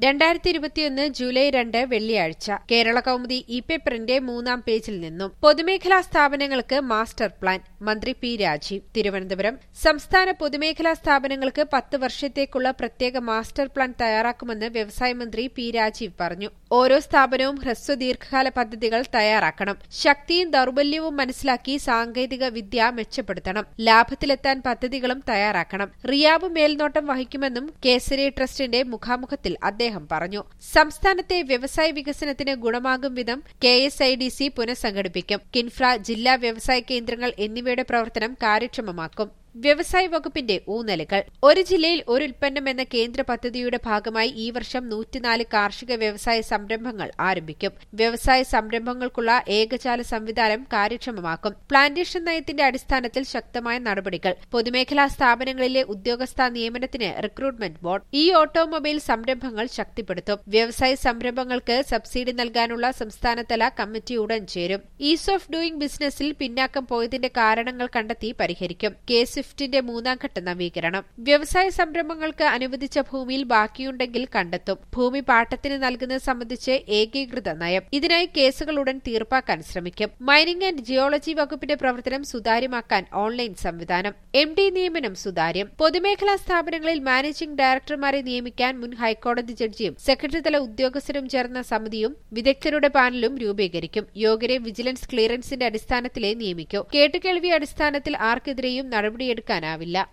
രണ്ടായിരത്തി ഇരുപത്തിയൊന്ന് ജൂലൈ രണ്ട് വെള്ളിയാഴ്ച കേരള കൗമുദി ഇ പേപ്പറിന്റെ മൂന്നാം പേജിൽ നിന്നും പൊതുമേഖലാ സ്ഥാപനങ്ങൾക്ക് മാസ്റ്റർ പ്ലാൻ മന്ത്രി പി രാജീവ് തിരുവനന്തപുരം സംസ്ഥാന പൊതുമേഖലാ സ്ഥാപനങ്ങൾക്ക് പത്ത് വർഷത്തേക്കുള്ള പ്രത്യേക മാസ്റ്റർ പ്ലാൻ തയ്യാറാക്കുമെന്ന് വ്യവസായ മന്ത്രി പി രാജീവ് പറഞ്ഞു ഓരോ സ്ഥാപനവും ഹ്രസ്വ ദീർഘകാല പദ്ധതികൾ തയ്യാറാക്കണം ശക്തിയും ദൌർബല്യവും മനസ്സിലാക്കി സാങ്കേതിക വിദ്യ മെച്ചപ്പെടുത്തണം ലാഭത്തിലെത്താൻ പദ്ധതികളും തയ്യാറാക്കണം റിയാബ് മേൽനോട്ടം വഹിക്കുമെന്നും കേസരി ട്രസ്റ്റിന്റെ മുഖാമുഖത്തിൽ അദ്ദേഹം പറഞ്ഞു സംസ്ഥാനത്തെ വ്യവസായ വികസനത്തിന് ഗുണമാകും വിധം K S I D C പുനഃസംഘടിപ്പിക്കും കിൻഫ്ര ജില്ലാ വ്യവസായ കേന്ദ്രങ്ങൾ എന്നിവയുടെ പ്രവർത്തനം കാര്യക്ഷമമാക്കും വ്യവസായ വകുപ്പിന്റെ ഊന്നലുകൾ ഒരു ജില്ലയിൽ ഒരു ഉൽപ്പന്നം എന്ന കേന്ദ്ര പദ്ധതിയുടെ ഭാഗമായി ഈ വർഷം നൂറ്റിനാല് കാർഷിക വ്യവസായ സംരംഭങ്ങൾ ആരംഭിക്കും വ്യവസായ സംരംഭങ്ങൾക്കുള്ള ഏകജാല സംവിധാനം കാര്യക്ഷമമാക്കും പ്ലാന്റേഷൻ നയത്തിന്റെ അടിസ്ഥാനത്തിൽ ശക്തമായ നടപടികൾ പൊതുമേഖലാ സ്ഥാപനങ്ങളിലെ ഉദ്യോഗസ്ഥ നിയമനത്തിന് റിക്രൂട്ട്മെന്റ് ബോർഡ് ഈ ഓട്ടോമൊബൈൽ സംരംഭങ്ങൾ ശക്തിപ്പെടുത്തും വ്യവസായ സംരംഭങ്ങൾക്ക് സബ്സിഡി നൽകാനുള്ള സംസ്ഥാനതല കമ്മിറ്റി ഉടൻ ചേരും ഈസ് ഓഫ് ഡൂയിംഗ് ബിസിനസിൽ പിന്നാക്കം പോയതിന്റെ കാരണങ്ങൾ കണ്ടെത്തി പരിഹരിക്കും കേസ് സ്വിഫ്റ്റിന്റെ മൂന്നാം ഘട്ട നവീകരണം വ്യവസായ സംരംഭങ്ങൾക്ക് അനുവദിച്ച ഭൂമിയിൽ ബാക്കിയുണ്ടെങ്കിൽ കണ്ടെത്തും ഭൂമി പാട്ടത്തിന് നൽകുന്നത് സംബന്ധിച്ച് ഏകീകൃത നയം ഇതിനായി കേസുകൾ ഉടൻ തീർപ്പാക്കാൻ ശ്രമിക്കും മൈനിംഗ് ആൻഡ് ജിയോളജി വകുപ്പിന്റെ പ്രവർത്തനം സുതാര്യമാക്കാൻ ഓൺലൈൻ സംവിധാനം എം ഡി നിയമനം സുതാര്യം പൊതുമേഖലാ സ്ഥാപനങ്ങളിൽ മാനേജിംഗ് ഡയറക്ടർമാരെ നിയമിക്കാൻ മുൻ ഹൈക്കോടതി ജഡ്ജിയും സെക്രട്ടറിതല ഉദ്യോഗസ്ഥരും ചേർന്ന സമിതിയും വിദഗ്ധരുടെ പാനലും രൂപീകരിക്കും യോഗ്യരെ വിജിലൻസ് ക്ലിയറൻസിന്റെ അടിസ്ഥാനത്തിലേ നിയമിക്കൂ കേട്ടുകേൾവി അടിസ്ഥാനത്തിൽ ആർക്കെതിരെയും നടപടിയെടുക്കാനാവില്ല